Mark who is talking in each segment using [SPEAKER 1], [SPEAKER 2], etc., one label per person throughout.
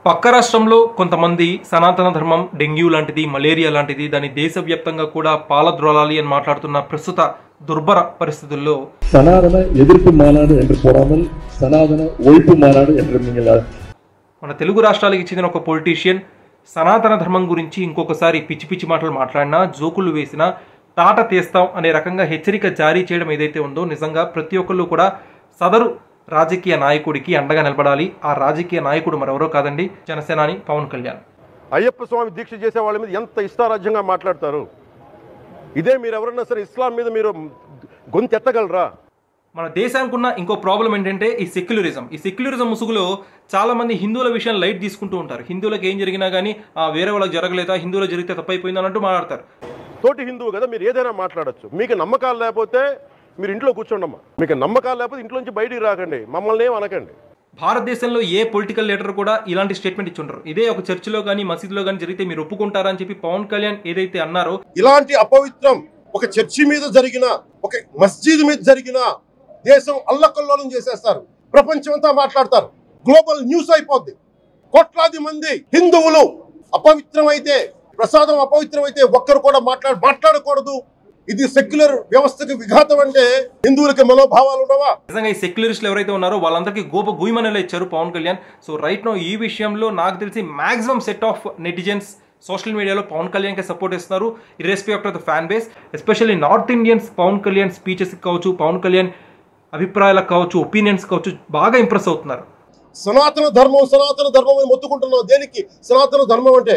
[SPEAKER 1] పక్క రాష్ట్రంలో కొంతమంది సనాతన ధర్మం డెంగ్యూ లాంటిది మలేరియా లాంటిది దాని దేశవ్యాప్తంగా కూడా పాలద్రోలాలి అని మాట్లాడుతున్న ప్రస్తుత దుర్భర పరిస్థితుల్లో
[SPEAKER 2] சனாதன எதிர்ப்பு மாநாடு என்று போடாமல் சனாதன ஒழிப்பு மாநாடு என்று நீங்கள்
[SPEAKER 1] మన తెలుగు రాష్ట్రాలకి చెందిన ఒక పొలిటీషియన్ సనాతన ధర్మం గురించి ఇంకొకసారి పిచ్చి పిచ్చి మాటలు మాట్లాడినా జోకులు వేసినా తాట తీస్తాం అనే రకంగా హెచ్చరిక జారీ చేయడం ఏదైతే ఉందో నిజంగా ప్రతి ఒక్కళ్ళు కూడా సదరు రాజకీయ నాయకుడికి అండగా నిలబడాలి ఆ రాజకీయ నాయకుడు మరెవరో కాదండి జనసేనాని పవన్ కళ్యాణ్
[SPEAKER 3] అయ్యప్ప స్వామి దీక్ష చేసే వాళ్ళ మీద ఎంత ఇష్టారాజ్యంగా మాట్లాడతారు ఇదే మీరు ఎవరన్నా సరే ఇస్లాం మీద మీరు గొంతెత్తగలరా
[SPEAKER 1] మన దేశానికి ఉన్న ఇంకో ప్రాబ్లం ఏంటంటే ఈ సెక్యులరిజం ఈ సెక్యులరిజం ముసుగులో చాలా మంది హిందువుల విషయం లైట్ తీసుకుంటూ ఉంటారు హిందువులకు ఏం జరిగినా కానీ ఆ వేరే వాళ్ళకి జరగలేదా హిందువులు జరిగితే తప్పైపోయింది అన్నట్టు మాట్లాడతారు
[SPEAKER 3] తోటి హిందువు కదా మీరు ఏదైనా మాట్లాడొచ్చు మీకు నమ్మకాలు లేకపోతే మీరు ఇంట్లో కూర్చోండమ్మా మీకు నమ్మకాలు లేకపోతే ఇంట్లోంచి బయటికి రాకండి మమ్మల్ని ఏం అనకండి
[SPEAKER 1] భారతదేశంలో ఏ పొలిటికల్ లీడర్ కూడా ఇలాంటి స్టేట్మెంట్ ఇచ్చుంటారు ఇదే ఒక చర్చిలో కానీ మసీదులో కానీ జరిగితే మీరు ఒప్పుకుంటారా అని చెప్పి పవన్ కళ్యాణ్ ఏదైతే అన్నారో
[SPEAKER 4] ఇలాంటి అపవిత్రం ఒక చర్చి మీద జరిగిన ఒక మస్జిద్ మీద జరిగిన దేశం అల్లకల్లోలం చేసేస్తారు ప్రపంచం అంతా మాట్లాడతారు గ్లోబల్ న్యూస్ అయిపోద్ది కోట్లాది మంది హిందువులు అపవిత్రమైతే ప్రసాదం అపవిత్రమైతే ఒక్కరు కూడా మాట్లాడ మాట్లాడకూడదు ఇది సెక్యులర్ వ్యవస్థకు విఘాతం అంటే హిందువులకి మనోభావాలు ఉండవా
[SPEAKER 1] నిజంగా ఈ సెక్యులరిస్టులు ఎవరైతే ఉన్నారో వాళ్ళందరికీ గోప గుయ్యమనేలా ఇచ్చారు Pawan Kalyan so right now ఈ విషయంలో నాకు తెలిసి maximum set of netizens social మీడియాలో పవన్ కళ్యాణ్కి సపోర్ట్ ఇస్తున్నారు irrespective of the fan base especially North Indians Pawan Kalyan speeches కావచ్చు పవన్ కళ్యాణ్ అభిప్రాయాలకు కావచ్చు ఒపీనియన్స్ కావచ్చు బాగా ఇంప్రెస్ అవుతున్నారు
[SPEAKER 4] సనాతన ధర్మం సనాతన ధర్మం అని మొత్తుకుంటున్నాం దేనికి సనాతన ధర్మం అంటే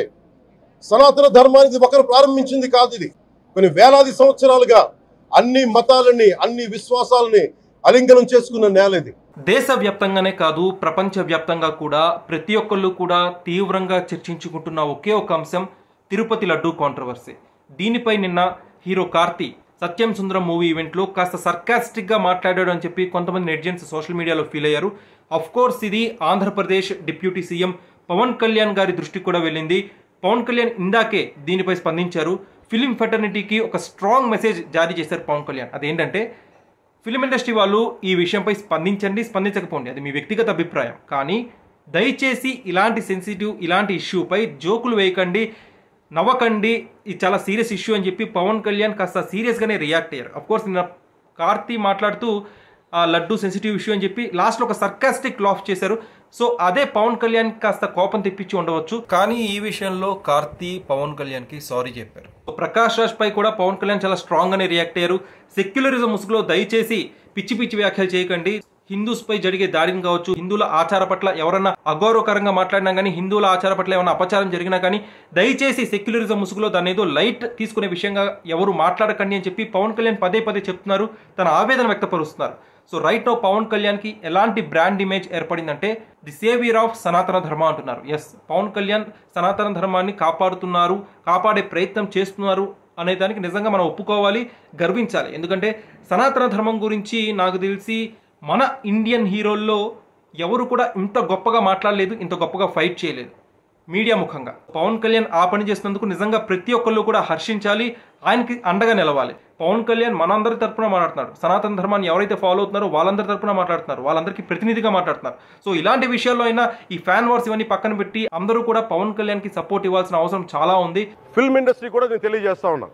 [SPEAKER 4] సనాతన ధర్మానికి ఒకరు ప్రారంభించింది కాదు ఇది కొన్ని వేలాది సంవత్సరాలుగా అన్ని మతాలని అన్ని విశ్వాసాలని అలింగనం చేసుకున్న నేల ఇది
[SPEAKER 1] దేశవ్యాప్తంగానే కాదు ప్రపంచ వ్యాప్తంగా కూడా ప్రతి ఒక్కళ్ళు కూడా తీవ్రంగా చర్చించుకుంటున్న ఒకే ఒక అంశం తిరుపతి లడ్డూ కాంట్రవర్సీ దీనిపై నిన్న హీరో కార్తీ సత్యం సుందరం మూవీ ఈవెంట్లో కాస్త సర్కాస్టిక్గా మాట్లాడాడు అని చెప్పి కొంతమంది నెటిజన్స్ సోషల్ మీడియాలో ఫీల్ అయ్యారు అఫ్ కోర్స్ ఇది ఆంధ్రప్రదేశ్ డిప్యూటీ సీఎం పవన్ కళ్యాణ్ గారి దృష్టికి కూడా వెళ్ళింది పవన్ కళ్యాణ్ ఇందాకే దీనిపై స్పందించారు ఫిలిం ఫెటర్నిటీకి ఒక స్ట్రాంగ్ మెసేజ్ జారీ చేశారు పవన్ కళ్యాణ్ అదేంటంటే ఫిలిం ఇండస్ట్రీ వాళ్ళు ఈ విషయంపై స్పందించండి స్పందించకపోండి అది మీ వ్యక్తిగత అభిప్రాయం కానీ దయచేసి ఇలాంటి సెన్సిటివ్ ఇలాంటి ఇష్యూపై జోకులు వేయకండి నవ్వకండి ఇది చాలా సీరియస్ ఇష్యూ అని చెప్పి పవన్ కళ్యాణ్ కాస్త సీరియస్గానే రియాక్ట్ అయ్యారు అఫ్ కోర్స్ నిన్న కార్తీ మాట్లాడుతూ ఆ లడ్డు సెన్సిటివ్ ఇష్యూ అని చెప్పి లాస్ట్లో ఒక సర్కాస్టిక్ లాఫ్ చేశారు సో అదే పవన్ కళ్యాణ్ కాస్త కోపం తెప్పించి ఉండవచ్చు కానీ ఈ విషయంలో కార్తీ పవన్ కళ్యాణ్ కి సారీ చెప్పారు ప్రకాష్ రాజ్ పై కూడా పవన్ కళ్యాణ్ చాలా స్ట్రాంగ్ గానే రియాక్ట్ అయ్యారు సెక్యులరిజం ముసుగులో దయచేసి పిచ్చి పిచ్చి వ్యాఖ్యలు చేయకండి హిందూస్ పై జరిగే దాడిని కావచ్చు హిందువుల ఆచార పట్ల ఎవరన్నా అగౌరవకరంగా మాట్లాడినా కానీ హిందువుల ఆచార పట్ల ఏమైనా అపచారం జరిగినా కానీ దయచేసి సెక్యులరిజం ముసుగులో దాన్ని ఏదో లైట్ తీసుకునే విషయంగా ఎవరు మాట్లాడకండి అని చెప్పి పవన్ కళ్యాణ్ పదే పదే చెప్తున్నారు తన ఆవేదన వ్యక్తపరుస్తున్నారు so right now Pawan Kalyan కి ఎలాంటి బ్రాండ్ ఇమేజ్ ఏర్పడిందంటే the saviour of Sanatana Dharma అంటున్నారు ఎస్ పవన్ కళ్యాణ్ సనాతన ధర్మాన్ని కాపాడుతున్నారు కాపాడే ప్రయత్నం చేస్తున్నారు అనే దానికి నిజంగా మనం ఒప్పుకోవాలి గర్వించాలి ఎందుకంటే సనాతన ధర్మం గురించి నాకు తెలిసి మన ఇండియన్ హీరోల్లో ఎవరు కూడా ఇంత గొప్పగా మాట్లాడలేదు ఇంత గొప్పగా ఫైట్ చేయలేదు మీడియా ముఖంగా పవన్ కళ్యాణ్ ఆ పని చేసినందుకు నిజంగా ప్రతి ఒక్కళ్ళు కూడా హర్షించాలి ఆయనకి అండగా నిలవాలి పవన్ కళ్యాణ్ మనందరి తరపున మాట్లాడుతున్నాడు సనాతన ధర్మాన్ని ఎవరైతే ఫాలో అవుతున్నారో వాళ్ళందరి తరపున మాట్లాడుతున్నారు వాళ్ళందరికీ ప్రతినిధిగా మాట్లాడుతున్నారు సో ఇలాంటి విషయాల్లో అయినా ఈ ఫ్యాన్ వార్స్ ఇవన్నీ పక్కన పెట్టి అందరూ కూడా పవన్ కళ్యాణ్ కి సపోర్ట్ ఇవ్వాల్సిన అవసరం చాలా ఉంది
[SPEAKER 3] ఫిల్మ్ ఇండస్ట్రీ కూడా నేను తెలియజేస్తా ఉన్నా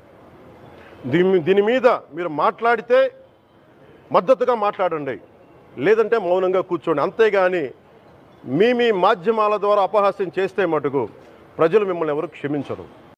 [SPEAKER 3] దీని దీని మీద మీరు మాట్లాడితే మద్దతుగా మాట్లాడండి లేదంటే మౌనంగా కూర్చోండి అంతేగాని మీ మీ మాధ్యమాల ద్వారా అపహాస్యం చేస్తే మటుకు ప్రజలు మిమ్మల్ని ఎవరు క్షమించరు